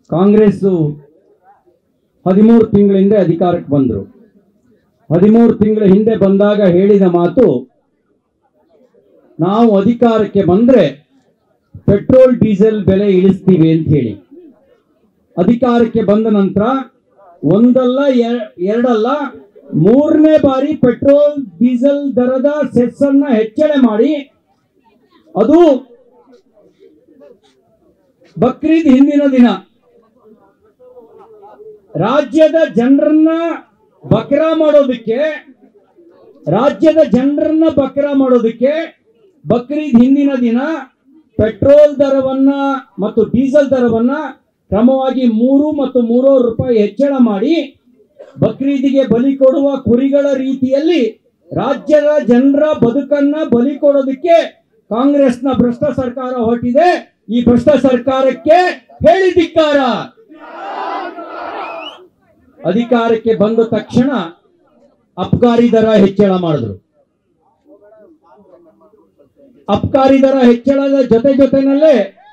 ಕಾಂಗ್ರೆಸ್ ಹದಿಮೂರು ತಿಂಗಳ ಹಿಂದೆ ಅಧಿಕಾರಕ್ಕೆ ಬಂದರು ಹದಿಮೂರು ತಿಂಗಳ ಹಿಂದೆ ಬಂದಾಗ ಹೇಳಿದ ಮಾತು ನಾವು ಅಧಿಕಾರಕ್ಕೆ ಬಂದ್ರೆ ಪೆಟ್ರೋಲ್ ಡೀಸೆಲ್ ಬೆಲೆ ಇಳಿಸ್ತೀವಿ ಅಂತ ಹೇಳಿ ಅಧಿಕಾರಕ್ಕೆ ಬಂದ ನಂತರ ಒಂದಲ್ಲ ಎರ- ಎರಡಲ್ಲ ಮೂರನೇ ಬಾರಿ ಪೆಟ್ರೋಲ್ ಡೀಸೆಲ್ ದರದ ಸೆಸ್ ಅನ್ನ ಹೆಚ್ಚಳ ಮಾಡಿ ಅದು ಬಕ್ರೀದ್ ಹಿಂದಿನ ದಿನ ರಾಜ್ಯದ ಜನರನ್ನ ಬಕ್ರ ಮಾಡೋದಕ್ಕೆ ರಾಜ್ಯದ ಜನರನ್ನ ಬಕ್ರ ಮಾಡೋದಕ್ಕೆ ಬಕ್ರೀದ್ ಹಿಂದಿನ ದಿನ ಪೆಟ್ರೋಲ್ ದರವನ್ನ ಮತ್ತು ಡೀಸೆಲ್ ದರವನ್ನ ಕ್ರಮವಾಗಿ ಮೂರು ಮತ್ತು ಮೂರೂವರೆ ರೂಪಾಯಿ ಹೆಚ್ಚಳ ಮಾಡಿ ಬಕ್ರೀದಿಗೆ ಬಲಿ ಕೊಡುವ ಕುರಿಗಳ ರೀತಿಯಲ್ಲಿ ರಾಜ್ಯದ ಜನರ ಬದುಕನ್ನ ಬಲಿ ಕೊಡೋದಕ್ಕೆ ಕಾಂಗ್ರೆಸ್ನ ಭ್ರಷ್ಟ ಸರ್ಕಾರ ಹೊರಟಿದೆ ಈ ಭ್ರಷ್ಟ ಸರ್ಕಾರಕ್ಕೆ ಹೇಳಿ ಧಿಕ್ಕಾರ ಅಧಿಕಾರಕ್ಕೆ ಬಂದ ತಕ್ಷಣ ಅಬ್ಕಾರಿ ದರ ಹೆಚ್ಚಳ ಮಾಡಿದ್ರು ಅಬ್ಕಾರಿ ದರ ಹೆಚ್ಚಳದ ಜೊತೆ ಜೊತೆನಲ್ಲೇ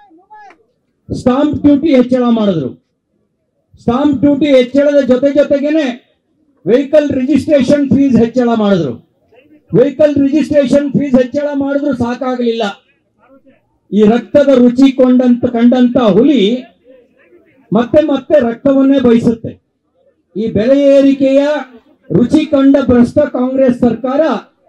ಸ್ಟಾಂಪ್ ಡ್ಯೂಟಿ ಹೆಚ್ಚಳ ಮಾಡಿದ್ರು ಸ್ಟಾಂಪ್ ಡ್ಯೂಟಿ ಹೆಚ್ಚಳದ ಜೊತೆ ಜೊತೆಗೇನೆ ವೆಹಿಕಲ್ ರಿಜಿಸ್ಟ್ರೇಷನ್ ಫೀಸ್ ಹೆಚ್ಚಳ ಮಾಡಿದ್ರು ವೆಹಿಕಲ್ ರಿಜಿಸ್ಟ್ರೇಷನ್ ಫೀಸ್ ಹೆಚ್ಚಳ ಮಾಡಿದ್ರು ಸಾಕಾಗಲಿಲ್ಲ ಈ ರಕ್ತದ ರುಚಿ ಕೊಂಡಂತ ಕಂಡಂತ ಹುಲಿ ಮತ್ತೆ ಮತ್ತೆ ರಕ್ತವನ್ನೇ ಬಯಸುತ್ತೆ ಈ ಬೆಲೆ ಏರಿಕೆಯ ರುಚಿ ಕಂಡ ಭ್ರಷ್ಟ ಕಾಂಗ್ರೆಸ್ ಸರ್ಕಾರ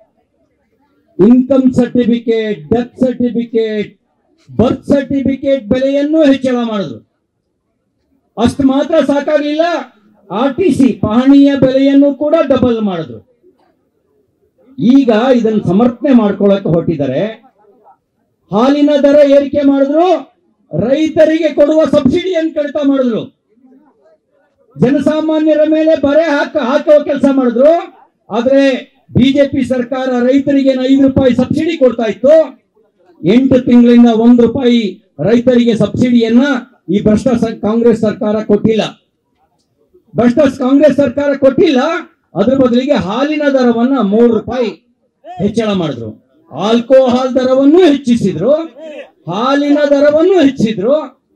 income certificate death certificate birth certificate ಬೆಲೆಯನ್ನು ಹೆಚ್ಚಳ ಮಾಡಿದ್ರು ಅಷ್ಟು ಮಾತ್ರ ಸಾಕಾಗಲಿಲ್ಲ ಆರ್ ಟಿ ಸಿ ಪಹಣಿಯ ಬೆಲೆಯನ್ನು ಕೂಡ ಡಬಲ್ ಮಾಡಿದ್ರು ಈಗ ಇದನ್ನು ಸಮರ್ಥನೆ ಮಾಡ್ಕೊಳ್ಳಕ್ಕೆ ಹೊರಟಿದ್ದಾರೆ ಹಾಲಿನ ದರ ಏರಿಕೆ ಮಾಡಿದ್ರು ರೈತರಿಗೆ ಕೊಡುವ ಸಬ್ಸಿಡಿಯನ್ನು ಕಡಿತ ಮಾಡಿದ್ರು ಜನಸಾಮಾನ್ಯರ ಮೇಲೆ ಬರೆ ಹಾಕ ಹಾಕುವ ಕೆಲಸ ಮಾಡಿದ್ರು ಆದ್ರೆ ಬಿಜೆಪಿ ಸರ್ಕಾರ ರೈತರಿಗೆ ಐದು ರೂಪಾಯಿ ಸಬ್ಸಿಡಿ ಕೊಡ್ತಾ ಇತ್ತು ಎಂಟು ತಿಂಗಳಿಂದ ಒಂದು ರೂಪಾಯಿ ರೈತರಿಗೆ ಸಬ್ಸಿಡಿಯನ್ನ ಈ ಭ್ರಷ್ಟ ಸ- ಕಾಂಗ್ರೆಸ್ ಸರ್ಕಾರ ಕೊಟ್ಟಿಲ್ಲ ಭ್ರಷ್ಟ ಕಾಂಗ್ರೆಸ್ ಸರ್ಕಾರ ಕೊಟ್ಟಿಲ್ಲ ಅದ್ರ ಬದಲಿಗೆ ಹಾಲಿನ ದರವನ್ನ ಮೂರು ರೂಪಾಯಿ ಹೆಚ್ಚಳ ಮಾಡಿದ್ರು ಆಲ್ಕೋಹಾಲ್ ದರವನ್ನು ಹೆಚ್ಚಿಸಿದ್ರು ಹಾಲಿನ ದರವನ್ನು ಹೆಚ್ಚಿಸಿದ್ರು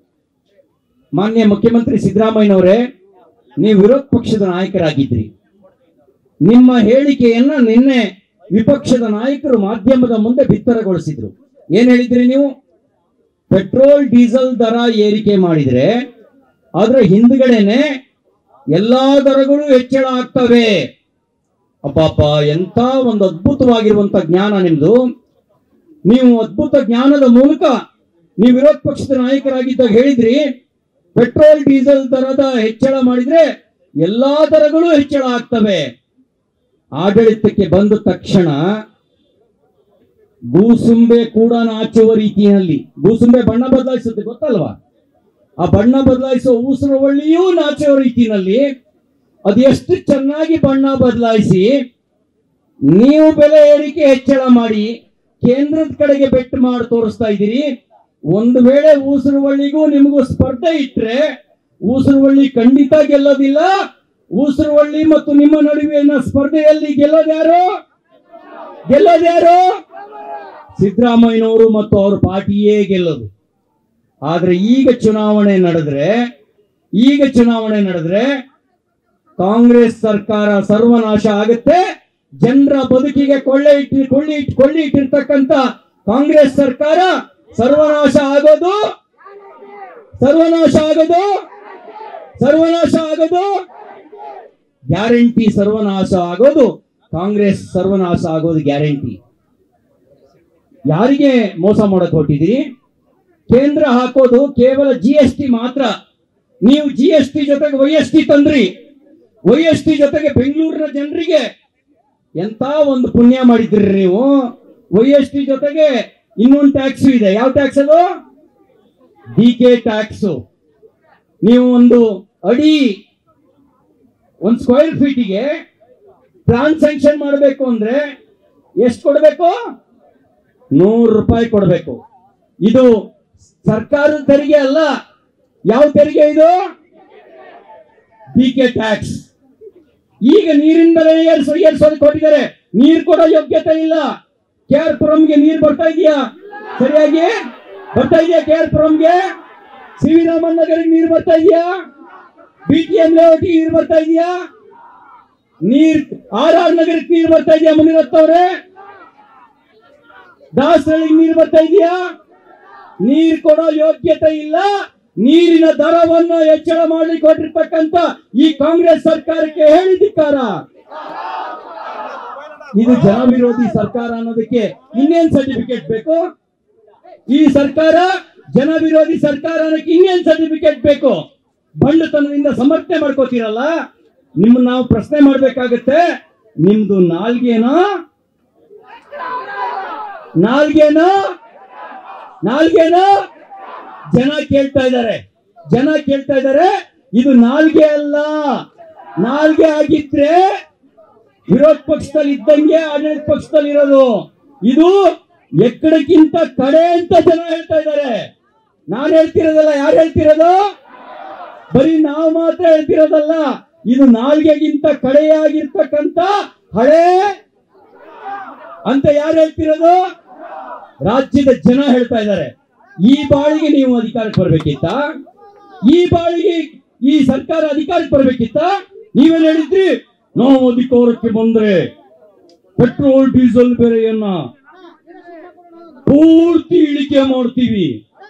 ಮಾನ್ಯ ಮುಖ್ಯಮಂತ್ರಿ ಸಿದ್ದರಾಮಯ್ಯನವರೇ ನೀವು ವಿರೋಧ ಪಕ್ಷದ ನಾಯಕರಾಗಿದ್ರಿ ನಿಮ್ಮ ಹೇಳಿಕೆಯನ್ನ ನಿನ್ನೆ ವಿಪಕ್ಷದ ನಾಯಕರು ಮಾಧ್ಯಮದ ಮುಂದೆ ಬಿತ್ತರಗೊಳಿಸಿದ್ರು ಏನ್ ಹೇಳಿದ್ರಿ ನೀವು ಪೆಟ್ರೋಲ್ ಡೀಸೆಲ್ ದರ ಏರಿಕೆ ಮಾಡಿದ್ರೆ ಅದರ ಹಿಂದ್ಗಡೆನೆ ಎಲ್ಲಾ ದರಗಳು ಹೆಚ್ಚಳ ಆಗ್ತವೆ ಅಪ್ಪಾಪ ಎಂತ ಒಂದು ಅದ್ಭುತವಾಗಿರುವಂತ ಜ್ಞಾನ ನಿಮ್ದು ನೀವು ಅದ್ಭುತ ಜ್ಞಾನದ ಮೂಲಕ ನೀವು ವಿರೋಧ ಪಕ್ಷದ ನಾಯಕರಾಗಿದ್ದಾಗ ಹೇಳಿದ್ರಿ ಪೆಟ್ರೋಲ್ ಡೀಸೆಲ್ ದರದ ಹೆಚ್ಚಳ ಮಾಡಿದ್ರೆ ಎಲ್ಲಾ ದರಗಳು ಹೆಚ್ಚಳ ಆಗ್ತವೆ ಆಡಳಿತಕ್ಕೆ ಬಂದ ತಕ್ಷಣ ಗೂಸುಂಬೆ ಕೂಡ ನಾಚುವ ರೀತಿಯಲ್ಲಿ ಗೂಸುಂಬೆ ಬಣ್ಣ ಬದಲಾಯಿಸುತ್ತೆ ಗೊತ್ತಲ್ವಾ ಆ ಬಣ್ಣ ಬದಲಾಯಿಸುವ ಊಸರವಳ್ಳಿಯೂ ನಾಚುವ ರೀತಿಯಲ್ಲಿ ಅದು ಎಷ್ಟು ಚೆನ್ನಾಗಿ ಬಣ್ಣ ಬದಲಾಯಿಸಿ ನೀವು ಬೆಲೆ ಏರಿಕೆ ಹೆಚ್ಚಳ ಮಾಡಿ ಕೇಂದ್ರದ ಕಡೆಗೆ ಬೆಟ್ಟು ಮಾಡಿ ತೋರಿಸ್ತಾ ಇದ್ದೀರಿ ಒಂದು ವೇಳೆ ಊಸರವಳ್ಳಿಗೂ ನಿಮಗೂ ಸ್ಪರ್ಧೆ ಇಟ್ರೆ ಊಸರವಳ್ಳಿ ಖಂಡಿತ ಗೆಲ್ಲೋದಿಲ್ಲ ಊಸರವಳ್ಳಿ ಮತ್ತು ನಿಮ್ಮ ನಡುವಿನ ಸ್ಪರ್ಧೆಯಲ್ಲಿ ಗೆಲ್ಲೋದ್ಯಾರು ಗೆಲ್ಲೋದ್ಯಾರು ಸಿದ್ದರಾಮಯ್ಯನವರು ಮತ್ತು ಅವ್ರ ಪಾರ್ಟಿಯೇ ಗೆಲ್ಲೋದು ಆದ್ರೆ ಈಗ ಚುನಾವಣೆ ನಡೆದ್ರೆ ಈಗ ಚುನಾವಣೆ ನಡೆದ್ರೆ ಕಾಂಗ್ರೆಸ್ ಸರ್ಕಾರ ಸರ್ವನಾಶ ಆಗುತ್ತೆ ಜನರ ಬದುಕಿಗೆ ಕೊಳ್ಳೆ ಇಟ್ಟು ಕೊಳ್ಳಿ ಇಟ್ಟು ಕೊಳ್ಳಿ ಇಟ್ಟಿರ್ತಕ್ಕಂತ ಕಾಂಗ್ರೆಸ್ ಸರ್ಕಾರ ಸರ್ವನಾಶ ಆಗೋದು ಸರ್ವನಾಶ ಆಗೋದು ಸರ್ವನಾಶ ಆಗೋದು ಗ್ಯಾರಂಟಿ ಸರ್ವನಾಶ ಆಗೋದು ಕಾಂಗ್ರೆಸ್ ಸರ್ವನಾಶ ಆಗೋದು ಗ್ಯಾರಂಟಿ ಯಾರಿಗೆ ಮೋಸ ಮಾಡಕ್ ಹೊಟ್ಟಿದ್ದೀರಿ ಕೇಂದ್ರ ಹಾಕೋದು ಕೇವಲ ಜಿ ಎಸ್ ಟಿ ಮಾತ್ರ ನೀವು ಜಿ ಎಸ್ ಟಿ ಜೊತೆಗೆ ವೈ ಎಸ್ ಟಿ ತಂದ್ರಿ ವೈ ಎಸ್ ಟಿ ಜೊತೆಗೆ ಬೆಂಗಳೂರಿನ ಜನರಿಗೆ ಎಂತ ಒಂದು ಪುಣ್ಯ ಮಾಡಿದ್ರಿ ನೀವು ವೈ ಎಸ್ ಟಿ ಜೊತೆಗೆ ಇನ್ನೊಂದು ಟ್ಯಾಕ್ಸ್ ಇದೆ ಯಾವ ಟ್ಯಾಕ್ಸ್ ಅದು ಡಿ ಕೆ ಟ್ಯಾಕ್ಸ್ ನೀವು ಒಂದು ಅಡಿ ಒಂದು ಸ್ಕ್ವೇರ್ ಫೀಟಿಗೆ ಪ್ಲಾನ್ ಸ್ಯಾಂಕ್ಷನ್ ಮಾಡಬೇಕು ಅಂದ್ರೆ ಎಷ್ಟು ಕೊಡಬೇಕು ನೂರು ರೂಪಾಯಿ ಕೊಡಬೇಕು ಇದು ಸರ್ಕಾರದ ತೆರಿಗೆ ಅಲ್ಲ ಯಾವ ತೆರಿಗೆ ಇದು ಡಿ ಕೆ ಟ್ಯಾಕ್ಸ್ ಈಗ ನೀರಿನ ಬೆಲೆ ಏರ್ಸೋ ಏರ್ಸೋದಕ್ಕೆ ಕೊಟ್ಟಿದ್ದಾರೆ ನೀರು ಕೊಡೋ ಯೋಗ್ಯತೆ ಇಲ್ಲ ಕೆ ಆರ್ ಪುರಂಗೆ ನೀರು ಬರ್ತಾ ಇದೆಯಾ ಸರಿಯಾಗಿ ಬರ್ತಾ ಇದೆಯಾ ಕೆ ಆರ್ ಪುರಂಗೆ ಸಿ ವಿ ರಾಮನ್ ನಗರಕ್ಕೆ ನೀರು ಬರ್ತಾ ಇದೆಯಾ ಬಿ ಟಿ ಎಂ ಲೇಔಟ್ ನೀರು ಬರ್ತಾ ಇದೆಯಾ ನೀರ್ ಆರ್ ಆರ್ ನಗರಕ್ಕೆ ನೀರು ಬರ್ತಾ ಇದೆಯಾ ಮುನಿರತ್ತವ್ರೆ ದಾಸರಳ್ಳಿಗೆ ನೀರು ಬರ್ತಾ ಇದೆಯಾ ನೀರು ಕೊಡೋ ಯೋಗ್ಯತೆ ಇಲ್ಲ ನೀರಿನ ದರವನ್ನು ಹೆಚ್ಚಳ ಮಾಡಲಿಕ್ಕೆ ಹೊರಟಿರ್ತಕ್ಕಂತ ಈ ಕಾಂಗ್ರೆಸ್ ಸರ್ಕಾರಕ್ಕೆ ಹೇಳಿದಿಕ್ಕಾರ ಇದು ಜನ ವಿರೋಧಿ ಸರ್ಕಾರ ಅನ್ನೋದಕ್ಕೆ ಇನ್ನೇನ್ ಸರ್ಟಿಫಿಕೇಟ್ ಬೇಕು ಈ ಸರ್ಕಾರ ಜನ ವಿರೋಧಿ ಸರ್ಕಾರ ಅನ್ನೋಕೆ ಇನ್ನೇನ್ ಸರ್ಟಿಫಿಕೇಟ್ ಬೇಕು ಬಂಡುತನದಿಂದ ಸಮರ್ಥನೆ ಮಾಡ್ಕೋತೀರಲ್ಲ ನಿಮ್ಮನ್ನ ನಾವು ಪ್ರಶ್ನೆ ಮಾಡ್ಬೇಕಾಗತ್ತೆ ನಿಮ್ದು ನಾಲ್ಗೇನೋ ನಾಲ್ಗೇನೋ ನಾಲ್ಗೇನೋ ಜನ ಕೇಳ್ತಾ ಇದ್ದಾರೆ ಜನ ಕೇಳ್ತಾ ಇದ್ದಾರೆ ಇದು ನಾಲ್ಗೆ ಅಲ್ಲ ನಾಲ್ಗೆ ಆಗಿದ್ರೆ ವಿರೋಧ ಪಕ್ಷದಲ್ಲಿ ಇದ್ದಂಗೆ ಆಡಳಿತ ಪಕ್ಷದಲ್ಲಿ ಇರೋದು ಇದು ಎಕ್ಕಡಕ್ಕಿಂತ ಕಡೆ ಅಂತ ಜನ ಹೇಳ್ತಾ ಇದ್ದಾರೆ ನಾನು ಹೇಳ್ತಿರೋದಲ್ಲ ಯಾರು ಹೇಳ್ತಿರೋದು ಬರೀ ನಾವು ಮಾತ್ರ ಹೇಳ್ತಿರೋದಲ್ಲ ಇದು ನಾಲ್ಗೆಗಿಂತ ಕಡೆಯಾಗಿರ್ತಕ್ಕಂತ ಹಳೆ ಅಂತ ಯಾರು ಹೇಳ್ತಿರೋದು ರಾಜ್ಯದ ಜನ ಹೇಳ್ತಾ ಇದ್ದಾರೆ ಈ ಬಾಳಿಗೆ ನೀವು ಅಧಿಕಾರಕ್ಕೆ ಬರ್ಬೇಕಿತ್ತ ಈ ಬಾಳಿಗೆ ಈ ಸರ್ಕಾರ ಅಧಿಕಾರಕ್ಕೆ ಬರ್ಬೇಕಿತ್ತ ನೀವೇನ್ ಹೇಳಿದ್ರಿ ನಾವು ಅಧಿಕಾರಕ್ಕೆ ಬಂದ್ರೆ ಪೆಟ್ರೋಲ್ ಡೀಸೆಲ್ ಬೆಲೆಯನ್ನ ಪೂರ್ತಿ ಇಳಿಕೆ ಮಾಡ್ತೀವಿ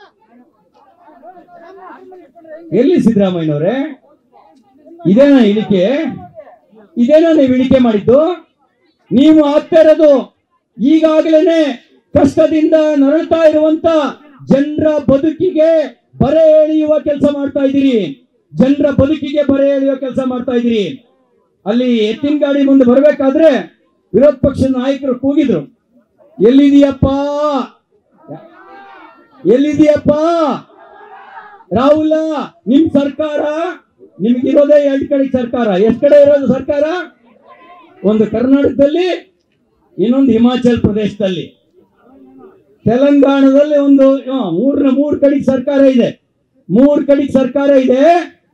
ಎಲ್ಲಿ ಸಿದ್ದರಾಮಯ್ಯನವರೇ ಇದೇನಾ ಇಳಿಕೆ ಇದೇನಾ ನೀವು ಇಳಿಕೆ ಮಾಡಿದ್ದು ನೀವು ಆಗ್ತಾ ಇರೋದು ಈಗಾಗಲೇ ಕಷ್ಟದಿಂದ ನರಳ್ತಾ ಇರುವಂತ ಜನರ ಬದುಕಿಗೆ ಬರೆ ಎಳೆಯುವ ಕೆಲಸ ಮಾಡ್ತಾ ಇದ್ದೀರಿ ಜನರ ಬದುಕಿಗೆ ಬರೆ ಎಳೆಯುವ ಕೆಲಸ ಮಾಡ್ತಾ ಇದ್ದೀರಿ ಅಲ್ಲಿ ಎತ್ತಿನ ಗಾಡಿ ಮುಂದೆ ಬರಬೇಕಾದ್ರೆ ವಿರೋಧ ಪಕ್ಷದ ನಾಯಕರು ಕೂಗಿದ್ರು ಎಲ್ಲಿದೆಯಪ್ಪ ಎಲ್ಲಿದೆಯಪ್ಪ ರಾಹುಲ ನಿಮ್ ಸರ್ಕಾರ ನಿಮ್ಗಿರೋದೇ ಎರಡು ಕಡೆ ಸರ್ಕಾರ ಎಷ್ಟ್ ಕಡೆ ಇರೋದು ಸರ್ಕಾರ ಒಂದು ಕರ್ನಾಟಕದಲ್ಲಿ ಇನ್ನೊಂದು ಹಿಮಾಚಲ್ ಪ್ರದೇಶದಲ್ಲಿ ತೆಲಂಗಾಣದಲ್ಲಿ ಒಂದು ಆ, ಮೂರ್ನ ಮೂರ್ ಕಡೆಗೆ ಸರ್ಕಾರ ಇದೆ ಮೂರ್ ಕಡೆಗೆ ಸರ್ಕಾರ ಇದೆ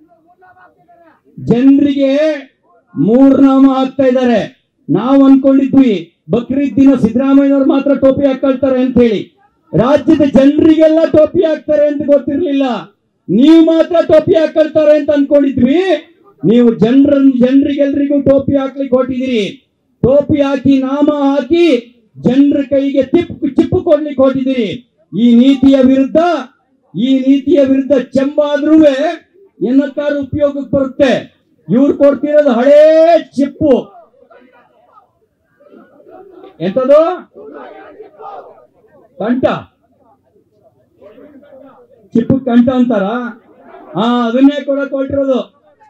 ಜನರಿಗೆ ಮೂರ್ನಾಮ ಹಾಕ್ತಾ ಇದ್ದಾರೆ ನಾವು ಅನ್ಕೊಂಡಿದ್ವಿ ಬಕ್ರೀದ್ ದಿನ ಸಿದ್ದರಾಮಯ್ಯನವ್ರು ಮಾತ್ರ ಟೋಪಿ ಹಾಕೊಳ್ತಾರೆ ಅಂತ ಹೇಳಿ ರಾಜ್ಯದ ಜನರಿಗೆಲ್ಲ ಟೋಪಿ ಹಾಕ್ತಾರೆ ಅಂತ ಗೊತ್ತಿರ್ಲಿಲ್ಲ ನೀವು ಮಾತ್ರ ಟೋಪಿ ಹಾಕೊಳ್ತಾರೆ ಅಂತ ಅನ್ಕೊಂಡಿದ್ವಿ ನೀವು ಜನರ ಜನರಿಗೆಲ್ರಿಗೂ ಟೋಪಿ ಹಾಕ್ಲಿಕ್ಕೆ ಹೊಟ್ಟಿದಿರಿ ಟೋಪಿ ಹಾಕಿ ನಾಮ ಹಾಕಿ ಜನರ ಕೈಗೆ ತಿಪ್ಪು ಚಿಪ್ಪು ಕೊಡ್ಲಿಕ್ಕೆ ಹೊಟ್ಟಿದಿರಿ ಈ ನೀತಿಯ ವಿರುದ್ಧ ಈ ನೀತಿಯ ವಿರುದ್ಧ ಚೆಂಬಾದ್ರೂ ಏನಕ್ಕಾರು ಉಪಯೋಗಕ್ಕೆ ಬರುತ್ತೆ ಇವ್ರು ಕೊಡ್ತಿರೋದು ಹಳೇ ಚಿಪ್ಪು ಎಂತದು ಕಂಠ ಚಿಪ್ಪು ಕಂಠ ಅಂತಾರ ಹಾ ಅದನ್ನೇ ಕೊಡಕ್ ಹೊರಟಿರೋದು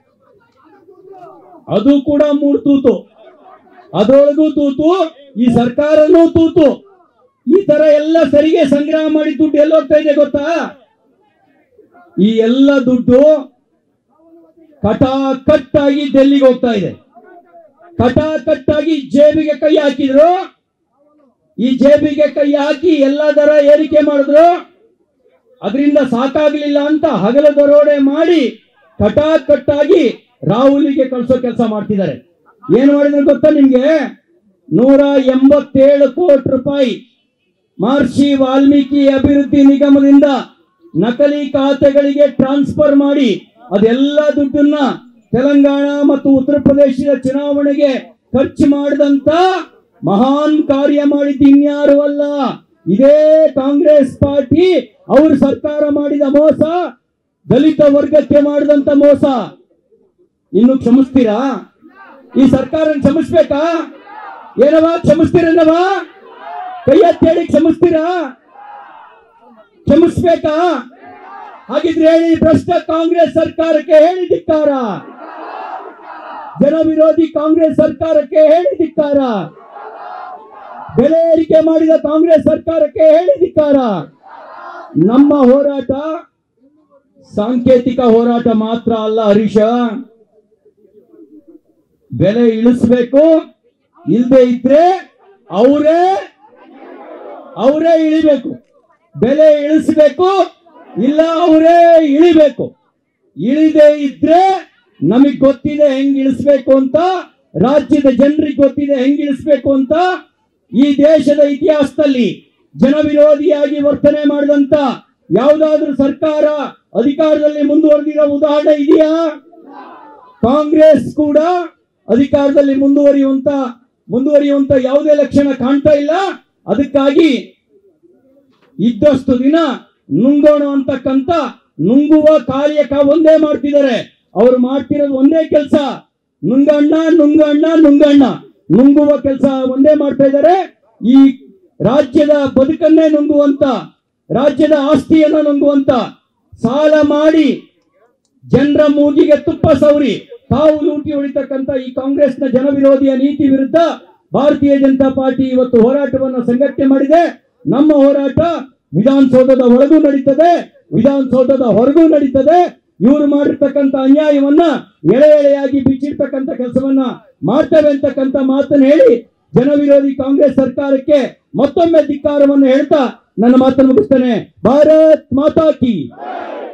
ಅದು ಕೂಡ ಮೂರ್ ತೂತು ಅದರೊಳಗೂ ತೂತು ಈ ಸರ್ಕಾರನೂ ತೂತು ಈ ತರ ಎಲ್ಲ ಸರಿಗೆ ಸಂಗ್ರಹ ಮಾಡಿ ದುಡ್ಡು ಎಲ್ಲಿ ಹೋಗ್ತಾ ಇದೆ ಗೊತ್ತಾ ಈ ಎಲ್ಲ ದುಡ್ಡು ಕಟಾಕಟ್ಟಾಗಿ ಡೆಲ್ಲಿಗೆ ಹೋಗ್ತಾ ಇದೆ ಕಟಾಕಟ್ಟಾಗಿ ಜೇಬಿಗೆ ಕೈ ಹಾಕಿದ್ರು ಈ ಜೇಬಿಗೆ ಕೈ ಹಾಕಿ ಎಲ್ಲ ದರ ಏರಿಕೆ ಮಾಡಿದ್ರು ಅದರಿಂದ ಸಾಕಾಗ್ಲಿಲ್ಲ ಅಂತ ಹಗಲ ದರೋಡೆ ಮಾಡಿ ಕಟಾಕಟ್ಟಾಗಿ ರಾಹುಲಿಗೆ ಕಳ್ಸೋ ಕೆಲಸ ಮಾಡ್ತಿದ್ದಾರೆ ಏನ್ ಮಾಡಿದ್ರು ಗೊತ್ತಾ ನಿಮ್ಗೆ ನೂರ ಎಂಬತ್ತೇಳು ಕೋಟಿ ರೂಪಾಯಿ ಮಹರ್ಷಿ ವಾಲ್ಮೀಕಿ ಅಭಿವೃದ್ಧಿ ನಿಗಮದಿಂದ ನಕಲಿ ಖಾತೆಗಳಿಗೆ ಟ್ರಾನ್ಸ್ಫರ್ ಮಾಡಿ ಅದೆಲ್ಲ ದುಡ್ಡನ್ನ ತೆಲಂಗಾಣ ಮತ್ತು ಉತ್ತರ ಪ್ರದೇಶದ ಚುನಾವಣೆಗೆ ಖರ್ಚು ಮಾಡಿದಂತ ಮಹಾನ್ ಕಾರ್ಯ ಮಾಡಿದ್ದು ಇನ್ಯಾರು ಅಲ್ಲ ಇದೇ ಕಾಂಗ್ರೆಸ್ ಪಾರ್ಟಿ ಅವರು ಸರ್ಕಾರ ಮಾಡಿದ ಮೋಸ ದಲಿತ ವರ್ಗಕ್ಕೆ ಮಾಡಿದಂತ ಮೋಸ ಇನ್ನು ಕ್ಷಮಿಸ್ತೀರಾ ಈ ಸರ್ಕಾರ ಕ್ಷಮಿಸ್ಬೇಕಾ ಏನವ ಕ್ಷಮಿಸ್ತೀರನ್ನವ ಕೈ ಎತ್ತೇಳಿ ಕ್ಷಮಿಸ್ತೀರಾ ಕ್ಷಮಿಸ್ಬೇಕಾ ಹಾಗಿದ್ರೆ ಹೇಳಿ ಭ್ರಷ್ಟ ಕಾಂಗ್ರೆಸ್ ಸರ್ಕಾರಕ್ಕೆ ಹೇಳಿ ಧಿಕ್ಕಾರ ಜನ ವಿರೋಧಿ ಕಾಂಗ್ರೆಸ್ ಸರ್ಕಾರಕ್ಕೆ ಹೇಳಿ ಧಿಕ್ಕಾರ ಬೆಲೆ ಏರಿಕೆ ಮಾಡಿದ ಕಾಂಗ್ರೆಸ್ ಸರ್ಕಾರಕ್ಕೆ ಹೇಳಿ ಧಿಕ್ಕಾರ ನಮ್ಮ ಹೋರಾಟ ಸಾಂಕೇತಿಕ ಹೋರಾಟ ಮಾತ್ರ ಅಲ್ಲ ಹರೀಶ ಬೆಲೆ ಇಳಿಸ್ಬೇಕು ಇಲ್ದೇ ಇದ್ರೆ ಅವರೇ ಅವರೇ ಇಳಿಬೇಕು ಬೆಲೆ ಇಳಿಸ್ಬೇಕು ಇಲ್ಲ ಅವರೇ ಇಳಿಬೇಕು ಇಳಿದೇ ಇದ್ರೆ ನಮಗ್ ಗೊತ್ತಿದೆ ಹೆಂಗ್ ಇಳಿಸ್ಬೇಕು ಅಂತ ರಾಜ್ಯದ ಜನರಿಗೆ ಗೊತ್ತಿದೆ ಹೆಂಗ್ ಇಳಿಸ್ಬೇಕು ಅಂತ ಈ ದೇಶದ ಇತಿಹಾಸದಲ್ಲಿ ಜನ ವಿರೋಧಿಯಾಗಿ ವರ್ತನೆ ಮಾಡಿದಂತ ಯಾವುದಾದ್ರೂ ಸರ್ಕಾರ ಅಧಿಕಾರದಲ್ಲಿ ಮುಂದುವರೆದಿರೋ ಉದಾಹರಣೆ ಇದೆಯಾ ಕಾಂಗ್ರೆಸ್ ಕೂಡ ಅಧಿಕಾರದಲ್ಲಿ ಮುಂದುವರಿಯುವಂತ ಮುಂದುವರಿಯುವಂತ ಯಾವುದೇ ಲಕ್ಷಣ ಕಾಣ್ತಾ ಇಲ್ಲ ಅದಕ್ಕಾಗಿ ಇದ್ದಷ್ಟು ದಿನ ನುಂಗೋಣ ಅಂತಕ್ಕಂತ ನುಂಗುವ ಕಾರ್ಯಕ ಒಂದೇ ಮಾಡ್ತಿದ್ದಾರೆ ಅವ್ರು ಮಾಡ್ತಿರೋದು ಒಂದೇ ಕೆಲಸ ನುಂಗಣ್ಣ ನುಂಗಣ್ಣ ನುಂಗಣ್ಣ ನುಂಗುವ ಕೆಲಸ ಒಂದೇ ಮಾಡ್ತಾ ಇದ್ದಾರೆ ಈ ರಾಜ್ಯದ ಬದುಕನ್ನೇ ನುಂಗುವಂತ ರಾಜ್ಯದ ಆಸ್ತಿಯನ್ನ ನುಂಗುವಂತ ಸಾಲ ಮಾಡಿ ಜನರ ಮೂಗಿಗೆ ತುಪ್ಪ ಸವರಿ ತಾವು ಲೂಟಿ ಹೊಡಿತಕ್ಕಂತ ಈ ಕಾಂಗ್ರೆಸ್ನ ಜನವಿರೋಧಿಯ ನೀತಿ ವಿರುದ್ಧ ಭಾರತೀಯ ಜನತಾ ಪಾರ್ಟಿ ಇವತ್ತು ಹೋರಾಟವನ್ನು ಸಂಘಟನೆ ಮಾಡಿದೆ ನಮ್ಮ ಹೋರಾಟ ವಿಧಾನಸೌಧದ ಒಳಗೂ ನಡೀತದೆ ವಿಧಾನಸೌಧದ ಹೊರಗೂ ನಡೀತದೆ ಇವರು ಮಾಡಿರ್ತಕ್ಕಂಥ ಅನ್ಯಾಯವನ್ನ ಎಳೆ ಎಳೆಯಾಗಿ ಬಿಚ್ಚಿರ್ತಕ್ಕಂಥ ಕೆಲಸವನ್ನ ಮಾಡ್ತೇವೆ ಅಂತಕ್ಕಂಥ ಮಾತನ್ನ ಹೇಳಿ ಜನವಿರೋಧಿ ಕಾಂಗ್ರೆಸ್ ಸರ್ಕಾರಕ್ಕೆ ಮತ್ತೊಮ್ಮೆ ಧಿಕ್ಕಾರವನ್ನು ಹೇಳ್ತಾ ನನ್ನ ಮಾತನ್ನು ಮುಗಿಸ್ತೇನೆ ಭಾರತ್ ಮಾತಾ ಕಿ